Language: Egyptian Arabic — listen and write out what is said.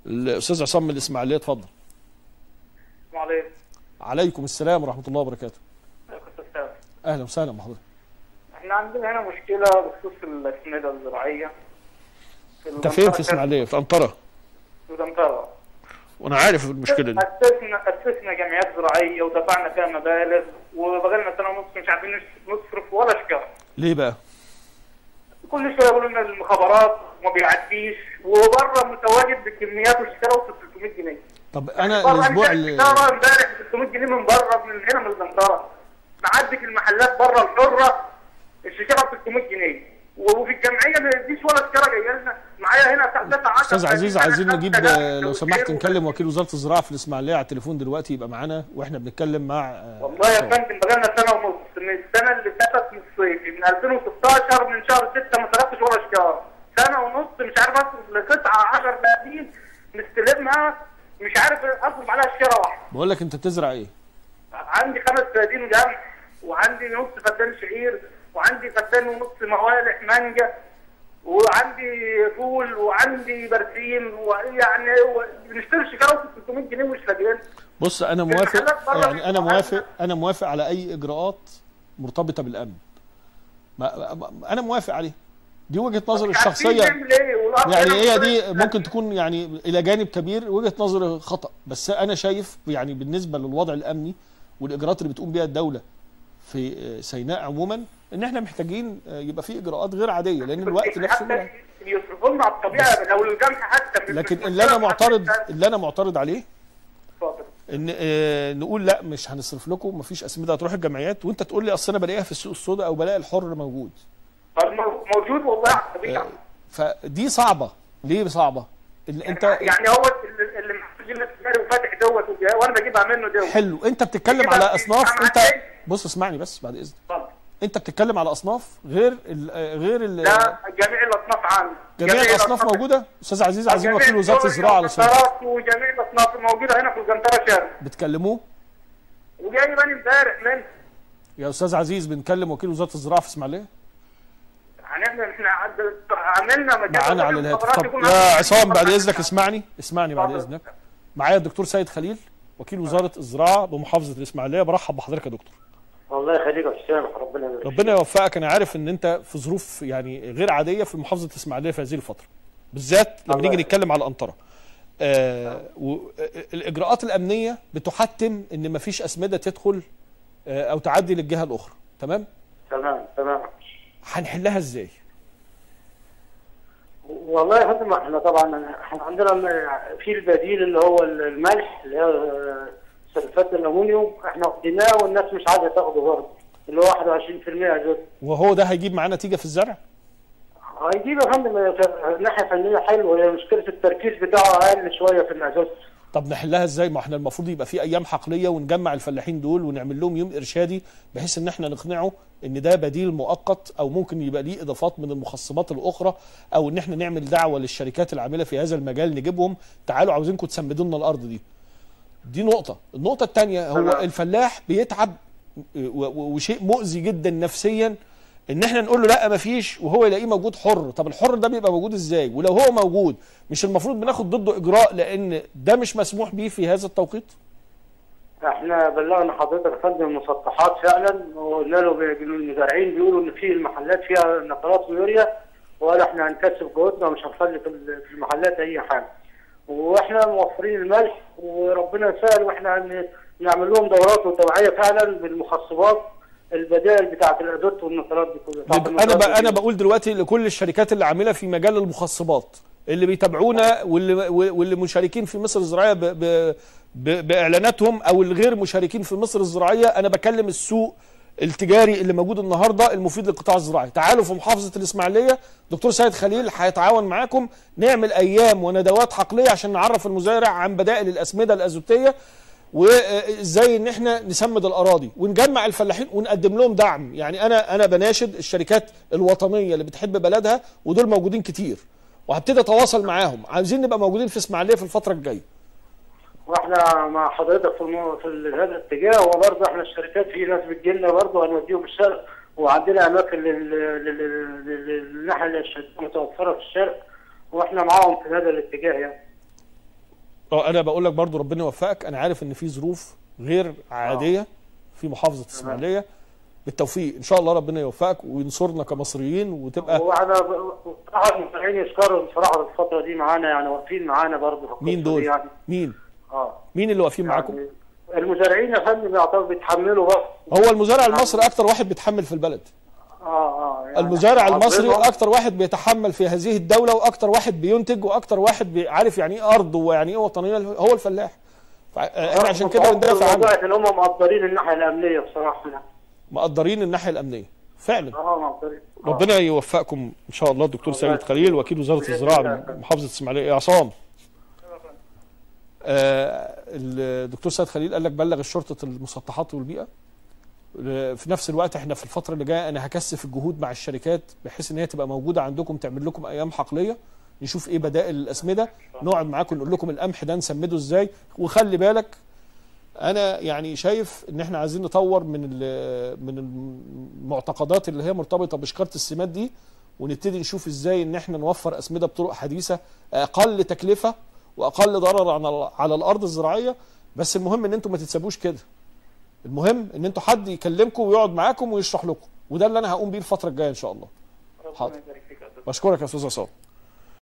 الاستاذ عصام من الاسماعيليه اتفضل السلام عليكم عليكم السلام ورحمه الله وبركاته ازيك يا استاذ سامي؟ اهلا وسهلا بحضرتك احنا عندنا هنا مشكله بخصوص الاسمده الزراعيه انت فين في اسماعيليه في انطره في دمطره وانا عارف المشكله دي اسسنا اسسنا جمعيات زراعيه ودفعنا فيها مبالغ وبقالنا سنه ونص مش عارفين نص- نصرف ولا شكر ليه بقى كل شويه يقولوا لنا المخابرات ما بيعديش وبره متواجد بكميات وشكاره وصل 300 جنيه طب انا بره الاسبوع عندنا اللي الشكاره امبارح ب 600 جنيه من بره من هنا من الدمطره معدي في المحلات بره الحره الشكاره ب 300 جنيه وفي الجمعيه ما يديش ولا شكاره جايه لنا معايا هنا بتاع 9 10 استاذ عزيز أنا عايزين خمسة نجيب ده لو لو سمحت خير نكلم وكيل وزاره الزراعه في الاسماعيليه على التليفون دلوقتي يبقى معانا واحنا بنتكلم مع آه، والله يا عصام. فندم بقالنا سنه ونص من السنه اللي فاتت من الصيف من 2016 من شهر 6 ما صرفتش ولا شكاره سنه ونص مش عارف اصرف ل 9 10 30 مستلمها مش عارف اصرف عليها شكاره واحده بقول لك انت بتزرع ايه عندي خمس فدان جمح وعندي نص فدان شعير وعندي فدان ونص موالح مانجا وعندي فول وعندي برسيم ويعني بنشتري شكاره ب 300 جنيه مش لاقيين بص انا موافق المحلات بره يعني انا بيبقوا موافق انا موافق على اي اجراءات مرتبطه بالامن ما ما- انا موافق عليه دي وجهه نظري مش عارفين الشخصيه نعمل ايه والأرض يعني هنا هي دي مختلفة. ممكن تكون يعني الى جانب كبير وجهه نظر خطا بس انا شايف يعني بالنسبه للوضع الامني والاجراءات اللي بتقوم بيها الدوله في آه، سيناء عموما ان احنا محتاجين آه، يبقى في اجراءات غير عاديه لان الوقت نفسه حتى يصرفوا لنا على الطبيعه لو الجمح حتى لكن اللي انا معترض اللي انا معترض عليه اتفضل. ان آه، نقول لا مش هنصرف لكم مفيش اسمده هتروح الجمعيات وانت تقول لي اصل انا بلاقيها في السوق السوداء او بلاقي الحر موجود طب مو- موجود والله على الطبيعه فدي صعبه ليه صعبه اللي انت يعني هو اللي- اللي محتاج لنا تجاري وفاتح دوت وجا- وانا بجيبها منه دوت حلو انت بتتكلم كده على في اصناف جامعة انت ايه؟ بص اسمعني بس بعد اذنك اتفضل. انت بتتكلم على اصناف غير ال آه، غير ال لا جميع الاصناف عندي جميع الاصناف موجوده استاذ عزيز عايزين وكيل وزاره الزراعه على صوت الزراعه وجميع الاصناف موجوده هنا في الجنطره شارع بتكلموه وجاي بني امبارح من يا استاذ عزيز بنكلم وكيل وزاره الزراعه في اسماعيليه هنعمل احنا عد- عملنا مكان معانا على الهاتف المخابرات طب يكون يا عندنا عصام بعد مخابرات. اذنك اسمعني اسمعني بعد اتفضل. اذنك معايا الدكتور سيد خليل وكيل وزاره الزراعه بمحافظه الاسماعيليه برحب بحضرتك يا دكتور الله يخليك يا استاذ سامح ربنا يبارك ربنا يوفقك انا عارف ان انت في ظروف يعني غير عاديه في محافظه الاسماعيليه في هذه الفتره بالذات لما الله نيجي يخليك. نتكلم على الانطره آه و- آه، الاجراءات الامنيه بتحتم ان مفيش اسمده تدخل آه او تعدي للجهه الاخرى تمام تمام تمام هنحلها ازاي والله يا فندم احنا طبعا احنا عندنا م- في البديل اللي هو الملح اللي هي سلفات الامونيوم احنا واخديناه والناس مش عايزه تاخده برضه اللي هو 21% ازوت وهو ده هيجيب معانا نتيجه في الزرع هيجيب يا فندم ف- ناحيه فنيه حلوه هي مشكله التركيز بتاعه اقل شويه في الازوت طب نحلها ازاي ما احنا المفروض يبقى في ايام حقليه ونجمع الفلاحين دول ونعمل لهم يوم ارشادي بحيث ان احنا نقنعه ان ده بديل مؤقت او ممكن يبقى ليه اضافات من المخصبات الاخرى او ان احنا نعمل دعوه للشركات العامله في هذا المجال نجيبهم تعالوا عاوزينكم تسمدوا لنا الارض دي دي نقطه النقطه الثانيه هو تمام. الفلاح بيتعب و- و- وشيء مؤذي جدا نفسيا ان احنا نقول له لا مفيش وهو يلاقيه موجود حر طب الحر ده بيبقى موجود ازاي ولو هو موجود مش المفروض بناخد ضده اجراء لان ده مش مسموح بيه في هذا التوقيت احنا بلغنا حضرتك يا فندم المسطحات فعلا وقلنا له بي- المزارعين بيقولوا ان في المحلات فيها نقرات ويوريا وقال احنا هنكثف جهودنا ومش هنخلي في ال- في المحلات اي حاجه واحنا موفرين الملح وربنا يسهل واحنا هن- نعمل لهم دورات وتوعيه فعلا بالمخصبات البدائل بتاعت الادوات والنقرات دي كلها بتاعت انا ب... النقرات انا دي. بقول دلوقتي لكل الشركات اللي عامله في مجال المخصبات اللي بيتابعونا واللي واللي مشاركين في مصر الزراعيه ب... ب... ب... باعلاناتهم او الغير مشاركين في مصر الزراعيه انا بكلم السوق التجاري اللي موجود النهارده المفيد للقطاع الزراعي تعالوا في محافظه الاسماعيليه دكتور سيد خليل هيتعاون معاكم نعمل ايام وندوات حقليه عشان نعرف المزارع عن بدائل الاسمده الازوتيه وازاي ان احنا نسمد الاراضي ونجمع الفلاحين ونقدم لهم دعم يعني انا انا بناشد الشركات الوطنيه اللي بتحب بلدها ودول موجودين كتير وهبتدي اتواصل معاهم عايزين نبقى موجودين في اسماعيليه في الفتره الجايه واحنا مع حضرتك في, المو... في ال- هذا الاتجاه وبرضه احنا الشركات في ناس بتجي لنا برضه هنوديهم الشرق وعندنا اماكن لل... لل... لل... للناحيه الشركة متوفره في الشرق واحنا معاهم في هذا الاتجاه يعني اه انا بقول لك برضو ربنا يوفقك انا عارف ان في ظروف غير عاديه في محافظه الاسماعيليه بالتوفيق ان شاء الله ربنا يوفقك وينصرنا كمصريين وتبقى واحنا بصراحه المسؤولين يشكروا بصراحه الفتره دي معانا يعني واقفين معانا برضه في مين القصة دول دي يعني مين اه مين اللي واقفين معاكم يعني المزارعين يا فندم يعتبر بيتحملوا بس هو المزارع المصري اكتر واحد بيتحمل في البلد اه اه يعني المزارع المصري عاطلهم. اكتر واحد بيتحمل في هذه الدوله واكتر واحد بينتج واكتر واحد بي- عارف يعني ايه ارض ويعني ايه وطنيه هو الفلاح فع- احنا عشان كده بندافع عنه موضوع ان هم مقدرين الناحيه الامنيه بصراحه يعني. مقدرين الناحيه الامنيه فعلا اه مقدرين آه. ربنا يوفقكم ان شاء الله الدكتور سيد خليل وكيل وزاره الزراعه بمحافظه الاسماعيليه يا عصام آه الدكتور سيد خليل قال لك بلغ الشرطه المسطحات والبيئه آه، في نفس الوقت احنا في الفتره اللي جايه انا هكثف الجهود مع الشركات بحيث ان هي تبقى موجوده عندكم تعمل لكم ايام حقليه نشوف ايه بدائل الاسمده نقعد معاكم نقول لكم القمح ده نسمده ازاي وخلي بالك انا يعني شايف ان احنا عايزين نطور من ال- من المعتقدات اللي هي مرتبطه بشكاره السمات دي ونبتدي نشوف ازاي ان احنا نوفر اسمده بطرق حديثه اقل تكلفه واقل ضرر على على الارض الزراعيه بس المهم ان انتم ما تتسابوش كده المهم ان انتوا حد يكلمكم ويقعد معاكم ويشرح لكم وده اللي انا هقوم بيه الفتره الجايه ان شاء الله حاضر ربنا يبارك فيك يا أستاذ. بشكرك يا استاذ عصام